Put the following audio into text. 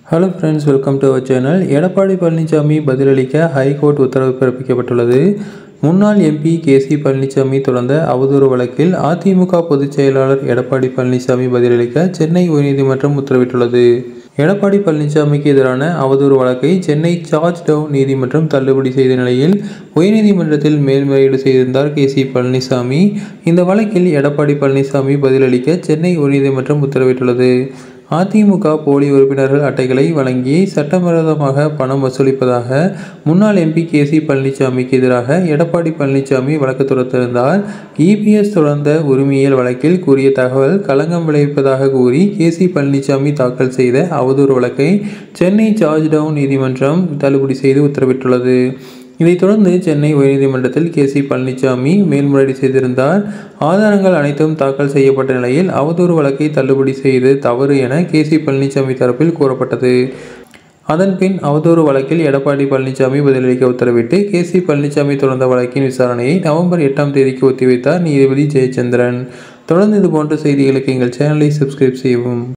hello friends welcome to our channel Edappadi Palaniswami பதிலளிக்க high court உத்தரவு பிறப்பிக்கப்பட்டுள்ளது முன்னாள் எம்பி கே சி பழனிசாமி தொடர்ந்த அவதூறு வழக்கில் அதிமுக பொதுச் செயலாளர் எடப்பாடி பழனிசாமி பதிலளிக்க சென்னை உயர்நீதிமன்றம் உத்தரவிட்டுள்ளது எடப்பாடி பழனிசாமிக்கு எதிரான அவதூறு வழக்கை சென்னை சார்ஜ் டவுன் நீதிமன்றம் தள்ளுபடி செய்த நிலையில் உயர்நீதிமன்றத்தில் மேல்முறையீடு செய்திருந்தார் கே சி பழனிசாமி இந்த வழக்கில் எடப்பாடி பழனிசாமி பதிலளிக்க சென்னை உயர்நீதிமன்றம் உத்தரவிட்டுள்ளது அதிமுக போலி உறுப்பினர்கள் அட்டைகளை வழங்கி சட்டவிரோதமாக பணம் வசூலிப்பதாக முன்னாள் எம்பி கே சி பழனிசாமிக்கு எதிராக எடப்பாடி பழனிசாமி வழக்கு தொடுத்திருந்தார் இபிஎஸ் தொடர்ந்த உரிமையியல் வழக்கில் கூறிய தகவல் களங்கம் விளைவிப்பதாக கூறி கே சி பழனிசாமி தாக்கல் செய்த அவதூறு வழக்கை சென்னை சார்ஜ் டவுன் நீதிமன்றம் தள்ளுபடி செய்து உத்தரவிட்டுள்ளது இதைத் தொடர்ந்து சென்னை உயர்நீதிமன்றத்தில் கே சி பழனிசாமி மேல்முறையீடு செய்திருந்தார் ஆதாரங்கள் அனைத்தும் தாக்கல் செய்யப்பட்ட நிலையில் அவதூறு வழக்கை தள்ளுபடி செய்து தவறு என கே சி பழனிசாமி தரப்பில் கூறப்பட்டது அதன்பின் அவதூறு வழக்கில் எடப்பாடி பழனிசாமி பதிலளிக்க உத்தரவிட்டு கே சி பழனிசாமி தொடர்ந்த வழக்கின் விசாரணையை நவம்பர் எட்டாம் தேதிக்கு ஒத்திவைத்தார் நீதிபதி ஜெயச்சந்திரன் தொடர்ந்து இதுபோன்ற செய்திகளுக்கு எங்கள் சேனலை சப்ஸ்கிரைப் செய்யவும்